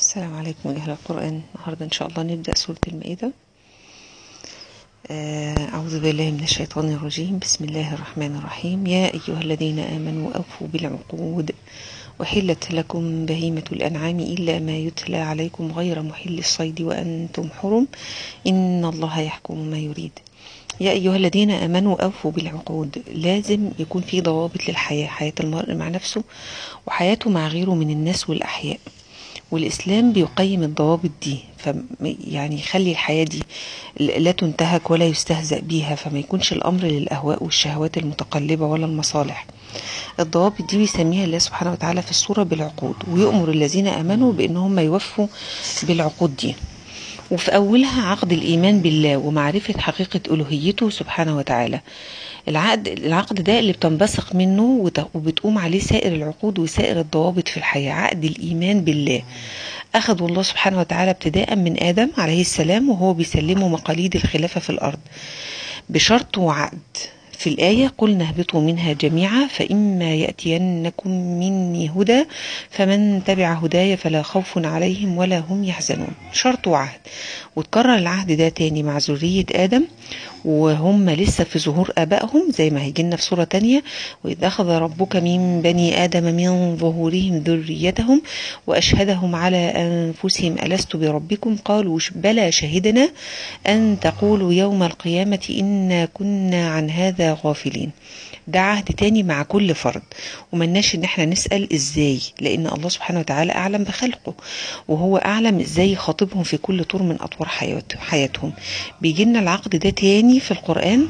السلام عليكم أهل القرآن النهاردة إن شاء الله نبدأ سورة المائدة آه، أعوذ بالله من الشيطان الرجيم بسم الله الرحمن الرحيم يا أيها الذين آمنوا أوفوا بالعقود وحلت لكم بهيمة الأنعام إلا ما يتلى عليكم غير محل الصيد وأنتم حرم إن الله يحكم ما يريد يا أيها الذين آمنوا أوفوا بالعقود لازم يكون في ضوابط للحياة حياة المرء مع نفسه وحياته مع غيره من الناس والأحياء والإسلام بيقيم الضوابط دي ف يعني يخلي الحياة دي لا تنتهك ولا يستهزأ بيها فما يكونش الأمر للأهواء والشهوات المتقلبة ولا المصالح الضوابط دي بيسميها الله سبحانه وتعالى في السورة بالعقود ويؤمر الذين آمنوا بأنهم يوفوا بالعقود دي وفي أولها عقد الإيمان بالله ومعرفة حقيقة ألوهيته سبحانه وتعالى العقد العقد ده اللي بتنبثق منه وبتقوم عليه سائر العقود وسائر الضوابط في الحياة عقد الإيمان بالله أخذوا الله سبحانه وتعالى ابتداء من آدم عليه السلام وهو بيسلمه مقاليد الخلافة في الأرض بشرط وعقد في الآية قلنا اهبطوا منها جميعا فإما يأتينكم مني هدى فمن تبع هدايا فلا خوف عليهم ولا هم يحزنون شرط وعهد وتكرر العهد ده تاني مع ذرية آدم وهم لسه في ظهور آبائهم زي ما هيجي لنا في سورة تانية وإذ أخذ ربك من بني آدم من ظهورهم ذريتهم وأشهدهم على أنفسهم ألست بربكم قالوا بلى شهدنا أن تقولوا يوم القيامة إنا كنا عن هذا غافلين ده عهد تاني مع كل فرد وملناش ان احنا نسأل ازاي لان الله سبحانه وتعالى اعلم بخلقه وهو اعلم ازاي يخاطبهم في كل طور من اطوار حياتهم بيجي لنا العقد ده تاني في القرآن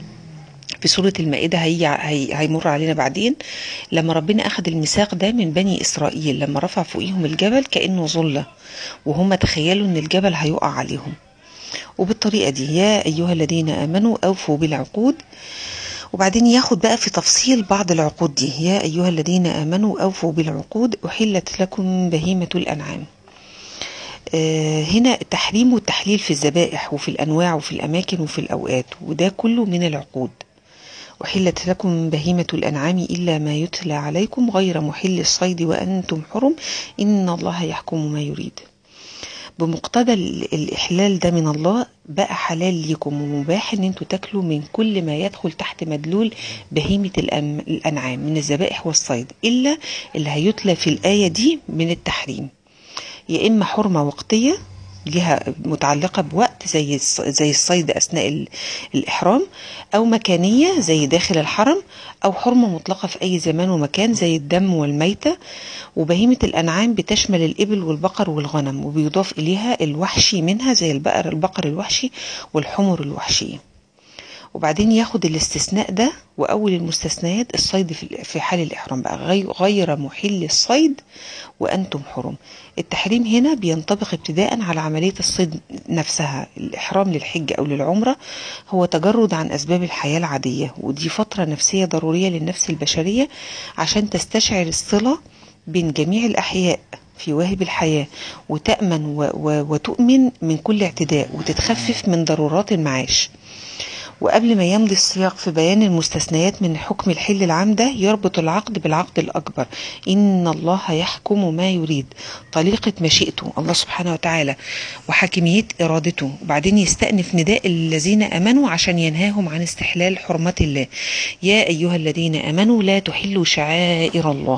في سورة المائدة هي هي هيمر علينا بعدين لما ربنا أخذ الميثاق ده من بني إسرائيل لما رفع فوقيهم الجبل كأنه ظلة وهم تخيلوا إن الجبل هيقع عليهم وبالطريقة دي يا أيها الذين آمنوا أوفوا بالعقود وبعدين ياخد بقى في تفصيل بعض العقود دي يا أيها الذين آمنوا أوفوا بالعقود أحلت لكم بهيمة الأنعام آه هنا التحريم والتحليل في الذبائح وفي الأنواع وفي الأماكن وفي الأوقات وده كله من العقود أحلت لكم بهيمة الأنعام إلا ما يتلى عليكم غير محل الصيد وأنتم حرم إن الله يحكم ما يريد بمقتضى الإحلال ده من الله بقى حلال لكم ومباح ان انتوا تاكلوا من كل ما يدخل تحت مدلول بهيمة الأنعام من الذبائح والصيد إلا اللي هيتلى في الآية دي من التحريم يا إما حرمة وقتية ليها متعلقة بوقت زي زي الصيد أثناء الإحرام أو مكانية زي داخل الحرم أو حرمة مطلقة في أي زمان ومكان زي الدم والميتة وبهيمة الأنعام بتشمل الإبل والبقر والغنم وبيضاف إليها الوحشي منها زي البقر البقر الوحشي والحمر الوحشية وبعدين ياخد الاستثناء ده وأول المستثنيات الصيد في حال الإحرام بقى غير محل الصيد وأنتم حرم التحريم هنا بينطبق ابتداء على عملية الصيد نفسها الإحرام للحج أو للعمرة هو تجرد عن أسباب الحياة العادية ودي فترة نفسية ضرورية للنفس البشرية عشان تستشعر الصلة بين جميع الأحياء في واهب الحياة وتأمن و و وتؤمن من كل اعتداء وتتخفف من ضرورات المعاش وقبل ما يمضي السياق في بيان المستثنيات من حكم الحل العام ده يربط العقد بالعقد الأكبر إن الله يحكم ما يريد طليقة مشيئته الله سبحانه وتعالى وحاكمية إرادته وبعدين يستأنف نداء الذين أمنوا عشان ينهاهم عن استحلال حرمات الله يا أيها الذين أمنوا لا تحلوا شعائر الله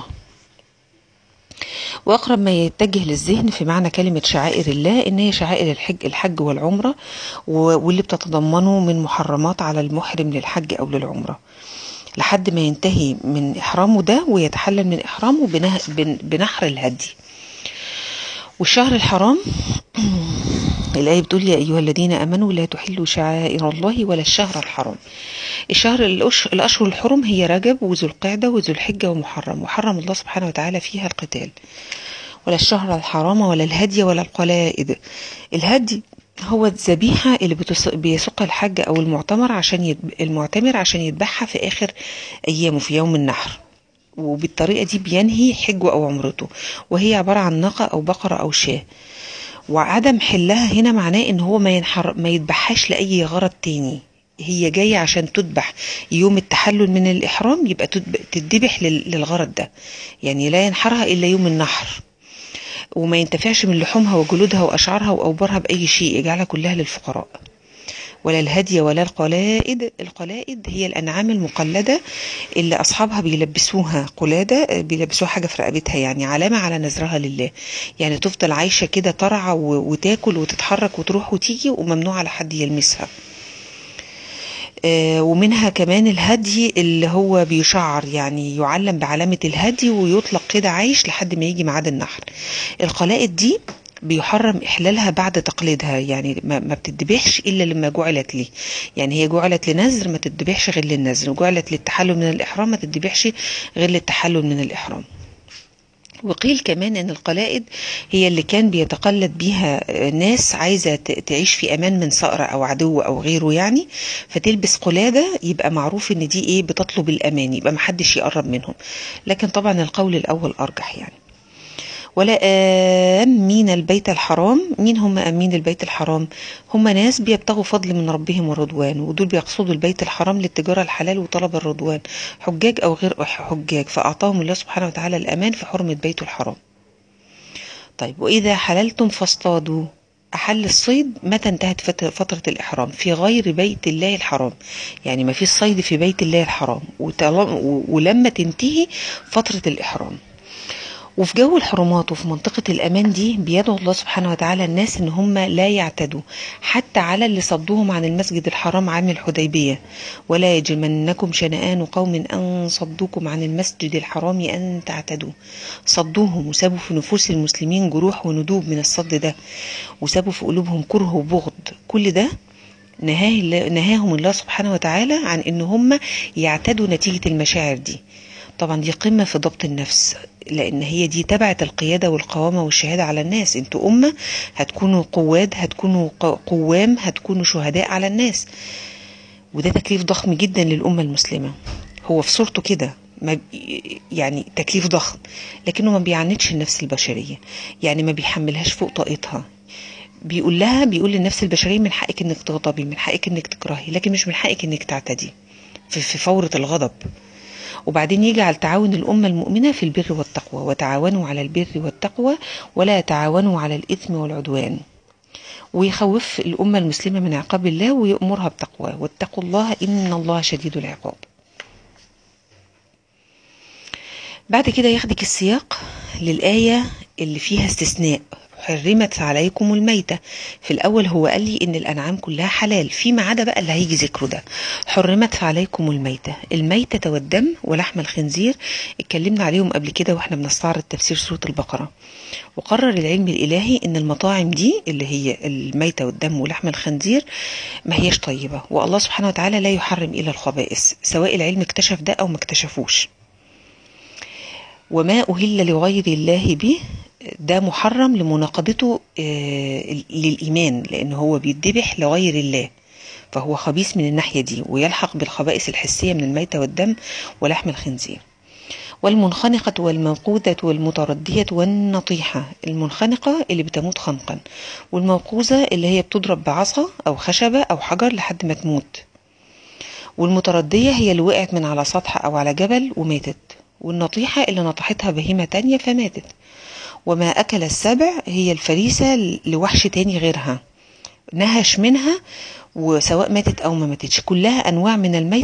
واقرب ما يتجه للذهن في معنى كلمه شعائر الله ان هي شعائر الحج الحج والعمره واللي بتتضمنه من محرمات على المحرم للحج او للعمره لحد ما ينتهي من احرامه ده ويتحلل من احرامه بنحر الهدي والشهر الحرام الآية بتقول يا أيها الذين أمنوا لا تحلوا شعائر الله ولا الشهر الحرام الشهر الأشهر الحرم هي رجب وذو القعدة وذو الحجة ومحرم وحرم الله سبحانه وتعالى فيها القتال ولا الشهر الحرام ولا الهدي ولا القلائد الهدي هو الذبيحة اللي بيسوقها الحج أو المعتمر عشان يتب... المعتمر عشان يذبحها في آخر أيامه في يوم النحر وبالطريقة دي بينهي حجه أو عمرته وهي عبارة عن ناقة أو بقرة أو شاه وعدم حلها هنا معناه ان هو ما ينحر ما يذبحهاش لاي غرض تاني هي جاية عشان تذبح يوم التحلل من الإحرام يبقى تذبح للغرض ده يعني لا ينحرها إلا يوم النحر وما ينتفعش من لحومها وجلودها وأشعارها وأوبارها بأي شيء يجعلها كلها للفقراء ولا الهدي ولا القلائد القلائد هي الأنعام المقلدة اللي أصحابها بيلبسوها قلادة بيلبسوها حاجة في رقبتها يعني علامة على نذرها لله يعني تفضل عايشة كده ترعى وتاكل وتتحرك وتروح وتيجي وممنوع على حد يلمسها ومنها كمان الهدي اللي هو بيشعر يعني يعلم بعلامة الهدي ويطلق كده عايش لحد ما يجي ميعاد النحر القلائد دي بيحرم إحلالها بعد تقليدها يعني ما بتدبحش إلا لما جعلت ليه يعني هي جعلت لنذر ما تدبحش غير للنذر وجعلت للتحلل من الإحرام ما تدبحش غير للتحلل من الإحرام وقيل كمان ان القلائد هي اللي كان بيتقلد بيها ناس عايزه تعيش في امان من صقر او عدو او غيره يعني فتلبس قلاده يبقى معروف ان دي ايه بتطلب الامان يبقى محدش يقرب منهم لكن طبعا القول الاول ارجح يعني ولا آمين البيت الحرام مين هم آمين البيت الحرام هم ناس بيبتغوا فضل من ربهم ورضوان ودول بيقصدوا البيت الحرام للتجارة الحلال وطلب الرضوان حجاج أو غير حجاج فأعطاهم الله سبحانه وتعالى الأمان في حرمة بيته الحرام طيب وإذا حللتم فاصطادوا أحل الصيد متى انتهت فترة الإحرام في غير بيت الله الحرام يعني ما فيش صيد في بيت الله الحرام ولما تنتهي فترة الإحرام وفي جو الحرمات وفي منطقة الأمان دي بيدعو الله سبحانه وتعالى الناس إن هم لا يعتدوا حتى على اللي صدوهم عن المسجد الحرام عام الحديبية ولا يجرمنكم شنآن قوم أن صدوكم عن المسجد الحرام أن تعتدوا صدوهم وسابوا في نفوس المسلمين جروح وندوب من الصد ده وسابوا في قلوبهم كره وبغض كل ده نهاه نهاهم الله سبحانه وتعالى عن ان هم يعتدوا نتيجة المشاعر دي طبعا دي قمة في ضبط النفس لان هي دي تبعت القيادة والقوامة والشهادة على الناس انتوا امة هتكونوا قواد هتكونوا قوام هتكونوا شهداء على الناس وده تكليف ضخم جدا للأمة المسلمة هو في صورته كده يعني تكليف ضخم لكنه ما بيعاندش النفس البشرية يعني ما بيحملهاش فوق طاقتها بيقول لها بيقول للنفس البشرية من حقك انك تغضبي من حقك انك تكرهي لكن مش من حقك انك تعتدي في, في فورة الغضب وبعدين يجعل تعاون الأمة المؤمنة في البر والتقوى وتعاونوا على البر والتقوى ولا تعاونوا على الإثم والعدوان ويخوف الأمة المسلمة من عقاب الله ويأمرها بتقوى واتقوا الله إن الله شديد العقاب بعد كده ياخدك السياق للآية اللي فيها استثناء حرمت عليكم الميتة في الأول هو قال لي إن الأنعام كلها حلال فيما عدا بقى اللي هيجي ذكره ده حرمت عليكم الميتة الميتة والدم ولحم الخنزير اتكلمنا عليهم قبل كده واحنا بنستعرض تفسير سورة البقرة وقرر العلم الإلهي إن المطاعم دي اللي هي الميتة والدم ولحم الخنزير ما هيش طيبة والله سبحانه وتعالى لا يحرم إلا الخبائث سواء العلم اكتشف ده أو ما اكتشفوش وما أهل لغير الله به ده محرم لمناقضته للإيمان لأن هو بيتذبح لغير الله فهو خبيث من الناحية دي ويلحق بالخبائث الحسية من الميتة والدم ولحم الخنزير والمنخنقة والموقوذة والمتردية والنطيحة المنخنقة اللي بتموت خنقا والموقوذة اللي هي بتضرب بعصا أو خشبة أو حجر لحد ما تموت والمتردية هي اللي وقعت من على سطح أو على جبل وماتت والنطيحة اللي نطحتها بهيمة تانية فماتت وما أكل السبع هي الفريسة لوحش تاني غيرها نهش منها وسواء ماتت أو ما ماتتش كلها أنواع من الميت